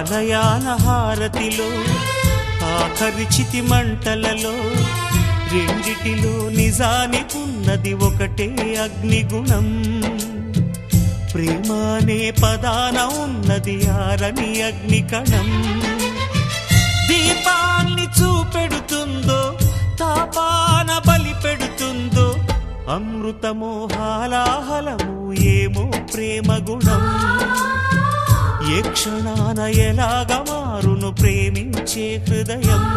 ఆలయాల హారతిలో ఆఖరి చితి మంటలలో రెండిటిలో నిజానికున్నది ఒకటే అగ్నిగుణం ప్రేమ అనే పదాన ఉన్నది ఆరని అగ్నికణం దీపాన్ని చూపెడుతుందో తాపాన బలి పెడుతుందో అమృతమో హాలాహలము ఏమో ప్రేమ గుణం ఏ క్షణాన ఎలాగ మారును ప్రేమించే హృదయం